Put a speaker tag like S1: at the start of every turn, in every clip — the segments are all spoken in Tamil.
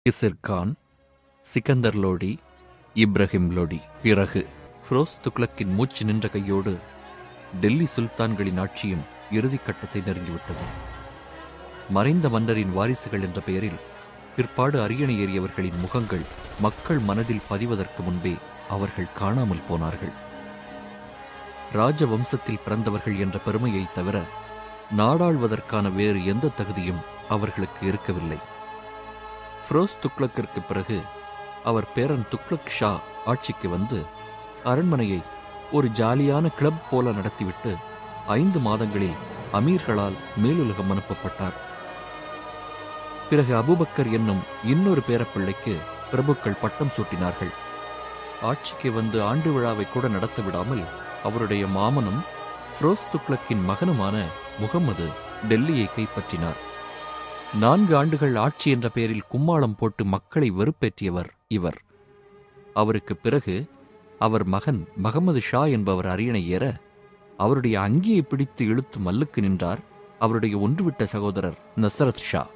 S1: இசிர் கான் சிக்கந்தர் லோடி இப்ராஹிம் லோடி பிறகு ஃபிரோஸ் துக்ளக்கின் மூச்சு நின்ற கையோடு டெல்லி சுல்தான்களின் ஆட்சியும் இறுதிக் கட்டத்தை நெருங்கிவிட்டது மறைந்த மன்னரின் வாரிசுகள் என்ற பெயரில் பிற்பாடு அரியணை ஏறியவர்களின் முகங்கள் மக்கள் மனதில் பதிவதற்கு முன்பே அவர்கள் காணாமல் போனார்கள் ராஜ வம்சத்தில் பிறந்தவர்கள் என்ற பெருமையைத் தவிர நாடாள்வதற்கான வேறு எந்த தகுதியும் அவர்களுக்கு இருக்கவில்லை ஃபிரோஸ் துக்ளக்கிற்கு பிறகு அவர் பேரன் துக்ளக் ஷா ஆட்சிக்கு வந்து அரண்மனையை ஒரு ஜாலியான கிளப் போல நடத்திவிட்டு ஐந்து மாதங்களில் அமீர்களால் மேலுலகம் அனுப்பப்பட்டார் பிறகு அபுபக்கர் என்னும் இன்னொரு பேரப்பிள்ளைக்கு பிரபுக்கள் பட்டம் சூட்டினார்கள் ஆட்சிக்கு வந்து ஆண்டு விழாவை கூட நடத்த விடாமல் அவருடைய மாமனும் ஃபிரோஸ் துக்ளக்கின் மகனுமான முகம்மது டெல்லியை கைப்பற்றினார் நான்கு ஆண்டுகள் ஆட்சி என்ற பெயரில் கும்மாளம் போட்டு மக்களை வெறுப்பேற்றியவர் இவர் அவருக்கு பிறகு அவர் மகன் மகமது ஷா என்பவர் அரியணை ஏற அவருடைய அங்கியை பிடித்து இழுத்து மல்லுக்கு நின்றார் அவருடைய ஒன்றுவிட்ட சகோதரர் நசரத் ஷா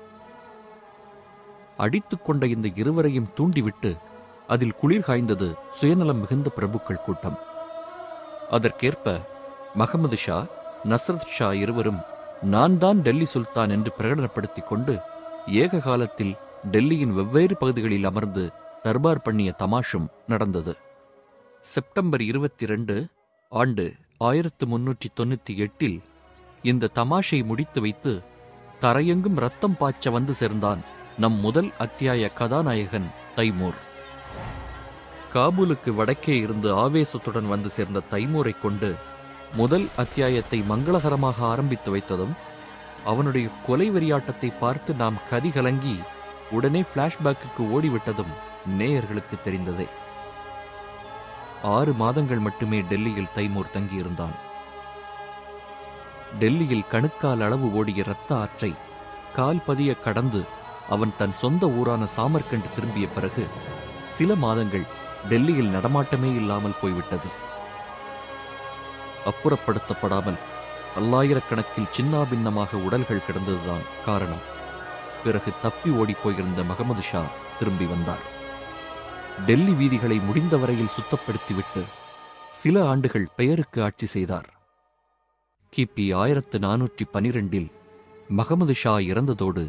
S1: அடித்துக் கொண்ட இந்த இருவரையும் தூண்டிவிட்டு அதில் குளிர் காய்ந்தது சுயநலம் மிகுந்த பிரபுக்கள் கூட்டம் அதற்கேற்ப மகமது ஷா நஸ்ரத் ஷா இருவரும் நான் தான் டெல்லி சுல்தான் என்று பிரகடனப்படுத்திக் கொண்டு ஏக காலத்தில் டெல்லியின் வெவ்வேறு பகுதிகளில் அமர்ந்து தர்பார் பண்ணிய தமாஷும் நடந்தது செப்டம்பர் இருபத்தி ரெண்டு ஆண்டு ஆயிரத்து முன்னூற்றி தொண்ணூற்றி எட்டில் இந்த தமாஷை முடித்து வைத்து தரையெங்கும் ரத்தம் பாய்ச்ச வந்து சேர்ந்தான் நம் முதல் அத்தியாய கதாநாயகன் தைமூர் காபூலுக்கு வடக்கே இருந்து ஆவேசத்துடன் வந்து சேர்ந்த தைமூரை கொண்டு முதல் அத்தியாயத்தை மங்களகரமாக ஆரம்பித்து வைத்ததும் அவனுடைய கொலை வெறியாட்டத்தை பார்த்து நாம் கதிகலங்கி உடனே பிளாஷ்பேக்குக்கு ஓடிவிட்டதும் நேயர்களுக்கு தெரிந்ததே ஆறு மாதங்கள் மட்டுமே டெல்லியில் தைமூர் தங்கியிருந்தான் டெல்லியில் கணுக்கால் அளவு ஓடிய இரத்த ஆற்றை கால் பதிய கடந்து அவன் தன் சொந்த ஊரான சாமர்கண்ட் திரும்பிய பிறகு சில மாதங்கள் டெல்லியில் நடமாட்டமே இல்லாமல் போய்விட்டது அப்புறப்படுத்தப்படாமல் பல்லாயிரக்கணக்கில் சின்னாபின்னமாக உடல்கள் கிடந்ததுதான் காரணம் பிறகு தப்பி ஓடிப் போயிருந்த மகமது ஷா திரும்பி வந்தார் டெல்லி வீதிகளை முடிந்தவரையில் சுத்தப்படுத்திவிட்டு சில ஆண்டுகள் பெயருக்கு ஆட்சி செய்தார் கிபி ஆயிரத்து நானூற்றி பனிரெண்டில் மகமது ஷா இறந்ததோடு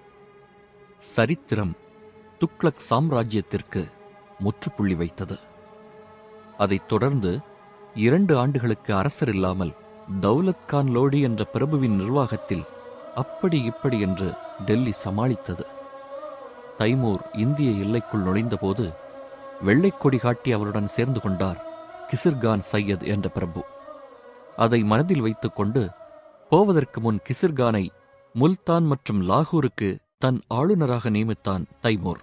S1: சரித்திரம் துக்ளக் சாம்ராஜ்யத்திற்கு முற்றுப்புள்ளி வைத்தது அதைத் தொடர்ந்து இரண்டு ஆண்டுகளுக்கு அரசர் இல்லாமல் தௌலத் கான் லோடி என்ற பிரபுவின் நிர்வாகத்தில் அப்படி இப்படி என்று டெல்லி சமாளித்தது தைமூர் இந்திய எல்லைக்குள் நுழைந்தபோது வெள்ளைக் கொடி காட்டி அவருடன் சேர்ந்து கொண்டார் கிசிர்கான் சையத் என்ற பிரபு அதை மனதில் வைத்துக்கொண்டு போவதற்கு முன் கிசிர்கானை முல்தான் மற்றும் லாகூருக்கு தன் ஆளுநராக நியமித்தான் தைமூர்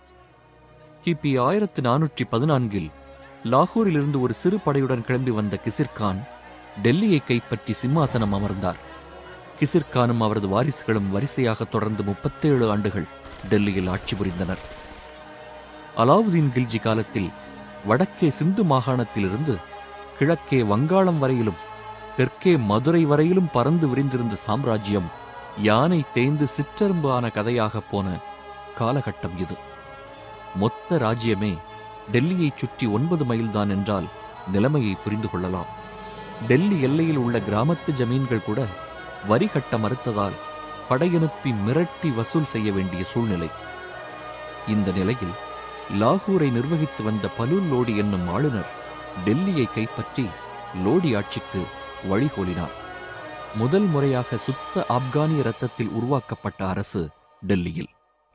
S1: கிபி ஆயிரத்து நானூற்றி பதினான்கில் லாகூரிலிருந்து ஒரு சிறு படையுடன் கிளம்பி வந்த கிசிர்கான் டெல்லியை கைப்பற்றி சிம்மாசனம் அமர்ந்தார் கிசிர்கானும் அவரது வாரிசுகளும் வரிசையாக தொடர்ந்து முப்பத்தேழு ஆண்டுகள் டெல்லியில் ஆட்சி புரிந்தனர் அலாவுதீன் கில்ஜி காலத்தில் வடக்கே சிந்து மாகாணத்திலிருந்து கிழக்கே வங்காளம் வரையிலும் தெற்கே மதுரை வரையிலும் பறந்து விரிந்திருந்த சாம்ராஜ்யம் யானை தேய்ந்து சிற்றெரும்பு ஆன கதையாகப் போன காலகட்டம் இது மொத்த ராஜ்யமே டெல்லியைச் சுற்றி ஒன்பது மைல்தான் என்றால் நிலைமையை புரிந்து கொள்ளலாம் டெல்லி எல்லையில் உள்ள கிராமத்து ஜமீன்கள் கூட வரி கட்ட மறுத்ததால் படையனுப்பி மிரட்டி வசூல் செய்ய வேண்டிய சூழ்நிலை இந்த நிலையில் லாகூரை நிர்வகித்து வந்த பலூல் லோடி என்னும் ஆளுநர் டெல்லியை கைப்பற்றி லோடி ஆட்சிக்கு வழிகோலினார் முதல் முறையாக சுத்த ஆப்கானிய ரத்தத்தில் உருவாக்கப்பட்ட அரசு டெல்லியில்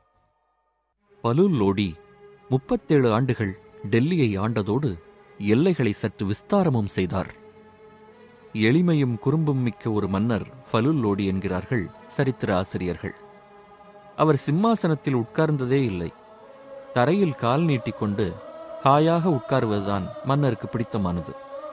S1: பலூல் லோடி முப்பத்தேழு ஆண்டுகள் டெல்லியை ஆண்டதோடு எல்லைகளை சற்று விஸ்தாரமும் செய்தார் எளிமையும் குறும்பும் மிக்க ஒரு மன்னர் ஃபலுல் லோடி என்கிறார்கள் சரித்திர ஆசிரியர்கள் அவர் சிம்மாசனத்தில் உட்கார்ந்ததே இல்லை தரையில் கால் நீட்டிக்கொண்டு ஹாயாக உட்காருவதுதான் மன்னருக்கு பிடித்தமானது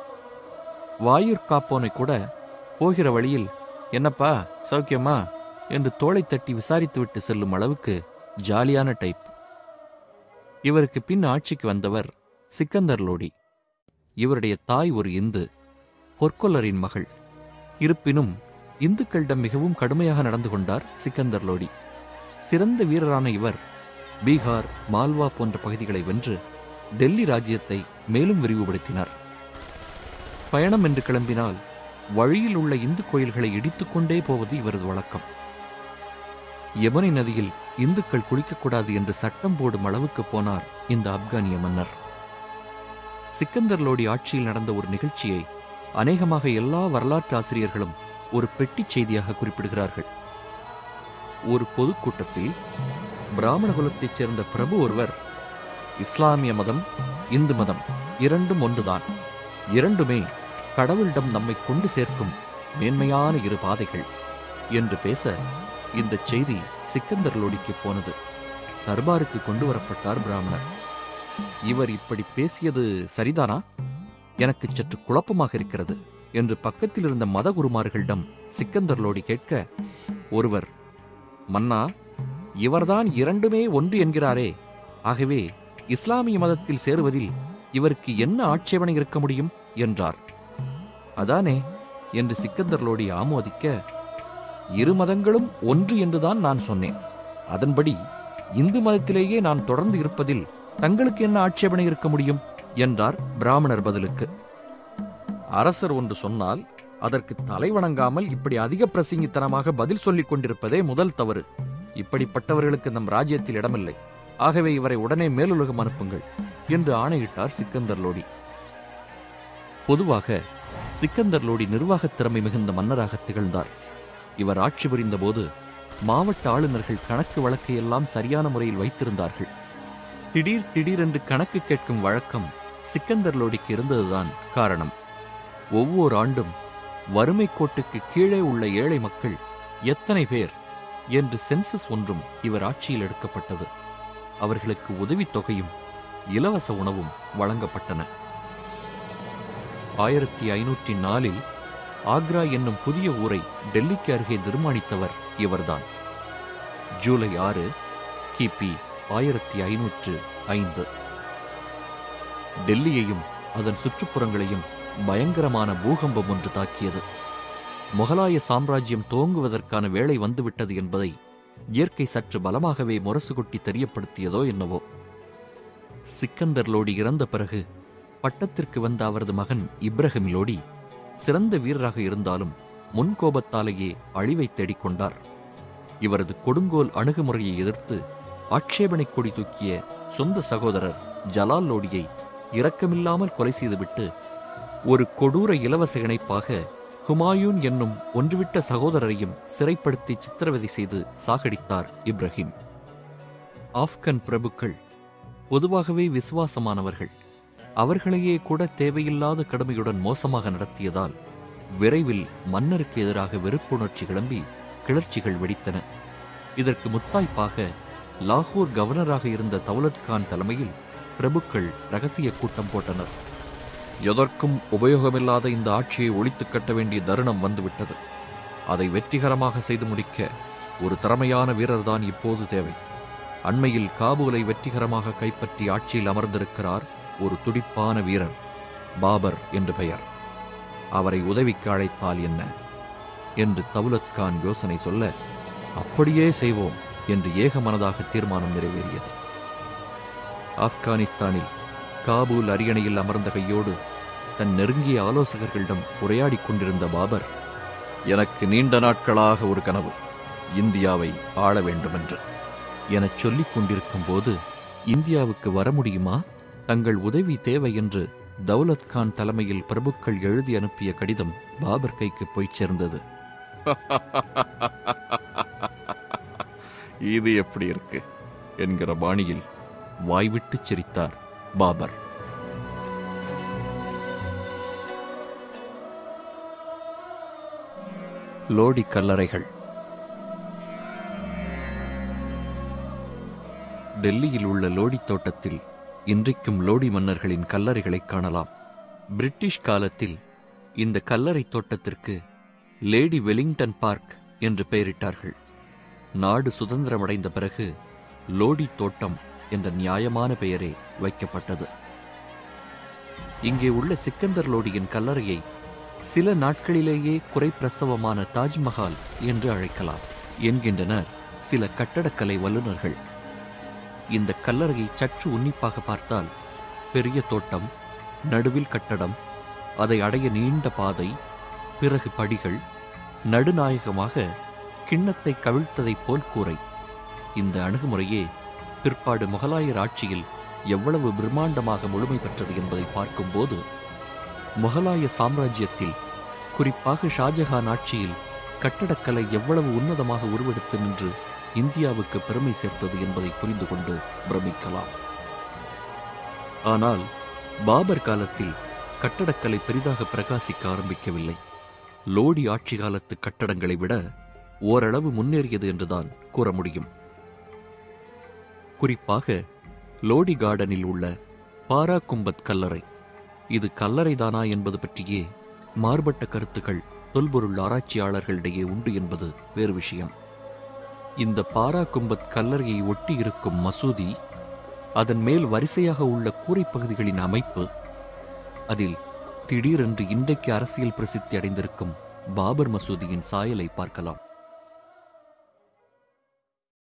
S1: வாயுர் காப்போனை கூட போகிற வழியில் என்னப்பா சௌக்கியமா என்று தோளை தட்டி விசாரித்துவிட்டு செல்லும் அளவுக்கு ஜாலியான டைப் இவருக்கு பின் ஆட்சிக்கு வந்தவர் சிக்கந்தர் லோடி இவருடைய தாய் ஒரு இந்து பொற்கொல்லரின் மகள் இருப்பினும் இந்துக்களிடம் மிகவும் கடுமையாக நடந்து கொண்டார் சிக்கந்தர் லோடி சிறந்த வீரரான இவர் பீகார் மால்வா போன்ற பகுதிகளை வென்று டெல்லி ராஜ்யத்தை மேலும் விரிவுபடுத்தினார் பயணம் என்று கிளம்பினால் வழியில் உள்ள இந்து கோயில்களை இடித்துக்கொண்டே போவது இவரது வழக்கம் யமுனை நதியில் இந்துக்கள் குளிக்கக்கூடாது என்று சட்டம் போடும் அளவுக்கு போனார் இந்த ஆப்கானிய மன்னர் சிக்கந்தர் லோடி ஆட்சியில் நடந்த ஒரு நிகழ்ச்சியை அநேகமாக எல்லா வரலாற்று ஆசிரியர்களும் ஒரு பெட்டிச் செய்தியாக குறிப்பிடுகிறார்கள் ஒரு பொதுக்கூட்டத்தில் பிராமண குலத்தைச் சேர்ந்த பிரபு ஒருவர் இஸ்லாமிய மதம் இந்து மதம் இரண்டும் ஒன்றுதான் இரண்டுமே கடவுளிடம் நம்மை கொண்டு சேர்க்கும் மேன்மையான இரு பாதைகள் என்று பேச இந்த செய்தி சிக்கந்தர் லோடிக்கு போனது தர்பாருக்கு கொண்டு வரப்பட்டார் பிராமணர் இவர் இப்படி பேசியது சரிதானா எனக்கு சற்று குழப்பமாக இருக்கிறது என்று பக்கத்தில் இருந்த மதகுருமார்களிடம் சிக்கந்தர் லோடி கேட்க ஒருவர் மன்னா இவர்தான் இரண்டுமே ஒன்று என்கிறாரே ஆகவே இஸ்லாமிய மதத்தில் சேருவதில் இவருக்கு என்ன ஆட்சேபனை இருக்க முடியும் என்றார் அதானே என்று சிக்கந்தர் லோடி ஆமோதிக்க இரு மதங்களும் ஒன்று என்றுதான் நான் சொன்னேன் அதன்படி இந்து மதத்திலேயே நான் தொடர்ந்து இருப்பதில் தங்களுக்கு என்ன ஆட்சேபனை இருக்க முடியும் என்றார் பிராமணர் பதிலுக்கு அரசர் ஒன்று சொன்னால் அதற்கு தலை வணங்காமல் இப்படி அதிக பிரசங்கித்தனமாக பதில் சொல்லிக் கொண்டிருப்பதே முதல் தவறு இப்படிப்பட்டவர்களுக்கு நம் ராஜ்யத்தில் இடமில்லை ஆகவே இவரை உடனே மேலுலகம் அனுப்புங்கள் என்று ஆணையிட்டார் சிக்கந்தர் லோடி பொதுவாக சிக்கந்தர் லோடி நிர்வாகத் திறமை மிகுந்த மன்னராக திகழ்ந்தார் இவர் ஆட்சி புரிந்தபோது மாவட்ட ஆளுநர்கள் கணக்கு வழக்கை எல்லாம் சரியான முறையில் வைத்திருந்தார்கள் திடீர் திடீரென்று கணக்கு கேட்கும் வழக்கம் சிக்கந்தர் லோடிக்கு இருந்ததுதான் காரணம் ஒவ்வொரு ஆண்டும் வறுமை கோட்டுக்கு கீழே உள்ள ஏழை மக்கள் எத்தனை பேர் என்று சென்சஸ் ஒன்றும் இவர் ஆட்சியில் எடுக்கப்பட்டது அவர்களுக்கு உதவித் தொகையும் இலவச உணவும் வழங்கப்பட்டன ஆயிரத்தி ஐநூற்றி நாலில் ஆக்ரா என்னும் புதிய ஊரை டெல்லிக்கு அருகே நிர்மாணித்தவர் இவர்தான் ஜூலை ஆறு கிபி ஆயிரத்தி ஐநூற்று ஐந்து டெல்லியையும் அதன் சுற்றுப்புறங்களையும் பயங்கரமான பூகம்பம் ஒன்று தாக்கியது முகலாய சாம்ராஜ்யம் துவங்குவதற்கான வேளை வந்துவிட்டது என்பதை இயற்கை சற்று பலமாகவே முரசு கொட்டி தெரியப்படுத்தியதோ என்னவோ சிக்கந்தர் லோடி இறந்த பிறகு பட்டத்திற்கு வந்த அவரது மகன் இப்ரஹிம் லோடி சிறந்த வீரராக இருந்தாலும் முன்கோபத்தாலேயே அழிவை தேடிக்கொண்டார் இவரது கொடுங்கோல் அணுகுமுறையை எதிர்த்து ஆட்சேபனை கொடி தூக்கிய சொந்த சகோதரர் ஜலால் லோடியை இரக்கமில்லாமல் கொலை செய்துவிட்டு ஒரு கொடூர இலவச இணைப்பாக ஹுமாயூன் என்னும் ஒன்றுவிட்ட சகோதரரையும் சிறைப்படுத்தி சித்திரவதை செய்து சாகடித்தார் இப்ராஹிம் ஆப்கன் பிரபுக்கள் பொதுவாகவே விசுவாசமானவர்கள் அவர்களையே கூட தேவையில்லாத கடமையுடன் மோசமாக நடத்தியதால் விரைவில் மன்னருக்கு எதிராக வெறுப்புணர்ச்சி கிளம்பி கிளர்ச்சிகள் வெடித்தன இதற்கு முத்தாய்ப்பாக லாகூர் கவர்னராக இருந்த தௌலத் கான் தலைமையில் பிரபுக்கள் ரகசிய கூட்டம் போட்டனர் எதற்கும் உபயோகமில்லாத இந்த ஆட்சியை ஒழித்துக் கட்ட வேண்டிய தருணம் வந்துவிட்டது அதை வெற்றிகரமாக செய்து முடிக்க ஒரு திறமையான வீரர்தான் இப்போது தேவை அண்மையில் காபூலை வெற்றிகரமாக கைப்பற்றி ஆட்சியில் அமர்ந்திருக்கிறார் ஒரு துடிப்பான வீரர் பாபர் என்று பெயர் அவரை உதவிக்கு அழைத்தால் என்ன என்று தவுலத் கான் யோசனை சொல்ல அப்படியே செய்வோம் என்று ஏகமனதாக தீர்மானம் நிறைவேறியது ஆப்கானிஸ்தானில் காபூல் அரியணையில் அமர்ந்த கையோடு தன் நெருங்கிய ஆலோசகர்களிடம் உரையாடிக் கொண்டிருந்த பாபர் எனக்கு நீண்ட நாட்களாக ஒரு கனவு இந்தியாவை ஆள வேண்டுமென்று எனச் சொல்லிக் கொண்டிருக்கும் போது இந்தியாவுக்கு வர முடியுமா தங்கள் உதவி தேவை என்று தௌலத் கான் தலைமையில் பிரபுக்கள் எழுதி அனுப்பிய கடிதம் பாபர் கைக்கு போய்ச் சேர்ந்தது இது எப்படி இருக்கு என்கிற பாணியில் வாய்விட்டுச் சிரித்தார் பாபர் லோடி கல்லறைகள் டெல்லியில் உள்ள லோடி தோட்டத்தில் இன்றைக்கும் லோடி மன்னர்களின் கல்லறைகளை காணலாம் பிரிட்டிஷ் காலத்தில் இந்த கல்லறை தோட்டத்திற்கு லேடி வெலிங்டன் பார்க் என்று பெயரிட்டார்கள் நாடு சுதந்திரமடைந்த பிறகு லோடி தோட்டம் என்ற நியாயமான பெயரே வைக்கப்பட்டது இங்கே உள்ள சிக்கந்தர் லோடியின் கல்லறையை சில நாட்களிலேயே குறைப்பிரசவமான தாஜ்மஹால் என்று அழைக்கலாம் என்கின்றனர் சில கட்டடக்கலை வல்லுநர்கள் இந்த கல்லறையை சற்று உன்னிப்பாக பார்த்தால் பெரிய தோட்டம் நடுவில் கட்டடம் அதை அடைய நீண்ட பாதை பிறகு படிகள் நடுநாயகமாக கிண்ணத்தை கவிழ்த்ததைப் போல் கூரை இந்த அணுகுமுறையே பிற்பாடு முகலாயர் ஆட்சியில் எவ்வளவு பிரம்மாண்டமாக முழுமை பெற்றது என்பதை பார்க்கும்போது முகலாய சாம்ராஜ்யத்தில் குறிப்பாக ஷாஜஹான் ஆட்சியில் கட்டடக்கலை எவ்வளவு உன்னதமாக உருவெடுத்து நின்று இந்தியாவுக்கு பெருமை சேர்த்தது என்பதை புரிந்து கொண்டு பிரமிக்கலாம் ஆனால் பாபர் காலத்தில் கட்டடக்கலை பெரிதாக பிரகாசிக்க ஆரம்பிக்கவில்லை லோடி ஆட்சி காலத்து கட்டடங்களை விட ஓரளவு முன்னேறியது என்றுதான் கூற முடியும் குறிப்பாக லோடி கார்டனில் உள்ள பாராகும்பத் கல்லறை இது கல்லறைதானா என்பது பற்றியே மாறுபட்ட கருத்துக்கள் தொல்பொருள் ஆராய்ச்சியாளர்களிடையே உண்டு என்பது வேறு விஷயம் இந்த பாராகும்பத் கல்லறையை ஒட்டி இருக்கும் மசூதி அதன் மேல் வரிசையாக உள்ள கூரைப் பகுதிகளின் அமைப்பு அதில் திடீரென்று இன்றைக்கு அரசியல் பிரசித்தி அடைந்திருக்கும் பாபர் மசூதியின் சாயலை பார்க்கலாம்